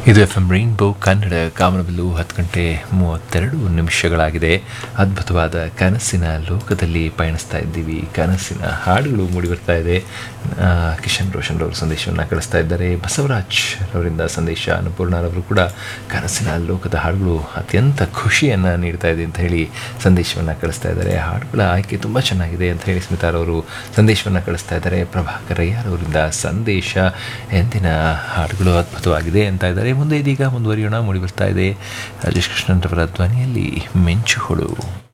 ಇದು F M rainbow Kannada ಕಾಮನಬಿಲ್ಲು ಹತ್ತು ಗಂಟೆ ಮೂವತ್ತೆರಡು ನಿಮಿಷಗಳಾಗಿದೆ ಅದ್ಭುತವಾದ ಕನಸಿನ ಲೋಕದಲ್ಲಿ ಪಯಣಿಸ್ತಾ ಇದ್ದೀವಿ ಕನಸಿನ ಹಾಡುಗಳು ಮೂಡಿಬರ್ತಾ ಇದೆ ಆ, ಕಿಶನ್ ರೋಷನ್ ಅವರು ಸಂದೇಶವನ್ನು ಕಳಿಸ್ತಾ ಇದ್ದಾರೆ ಬಸವರಾಜ್ ಅವರಿಂದ ಸಂದೇಶ ಅನ್ನಪೂರ್ಣರವರು ಕೂಡ ಕನಸಿನ ಲೋಕದ ಹಾಡುಗಳು ಅತ್ಯಂತ ಖುಷಿಯನ್ನು ನೀಡ್ತಾ ಇದೆ ಅಂತ ಹೇಳಿ ಸಂದೇಶವನ್ನು ಕಳಿಸ್ತಾ ಇದ್ದಾರೆ ಹಾಡುಗಳ ಆಯ್ಕೆ ತುಂಬ ಚೆನ್ನಾಗಿದೆ ಅಂತ ಹೇಳಿ ಸ್ಮಿತಾರವರು ಸಂದೇಶವನ್ನು ಕಳಿಸ್ತಾ ಇದ್ದಾರೆ ಪ್ರಭಾಕರ್ ಅಯ್ಯರವರಿಂದ ಸಂದೇಶ ಎಂದಿನ ಹಾಡುಗಳು ಅದ್ಭುತವಾಗಿದೆ ಅಂತ ಇದ್ದಾರೆ ಮುಂದೆ ಇದೀಗ ಮುಂದುವರಿಯೋಣ ಮೂಡಿ ಬರ್ತಾ ಇದೆ ರಾಜೇಶ್ ಕೃಷ್ಣನ್ ರವರ ಧ್ವನಿಯಲ್ಲಿ ಮಿಂಚುಗಳು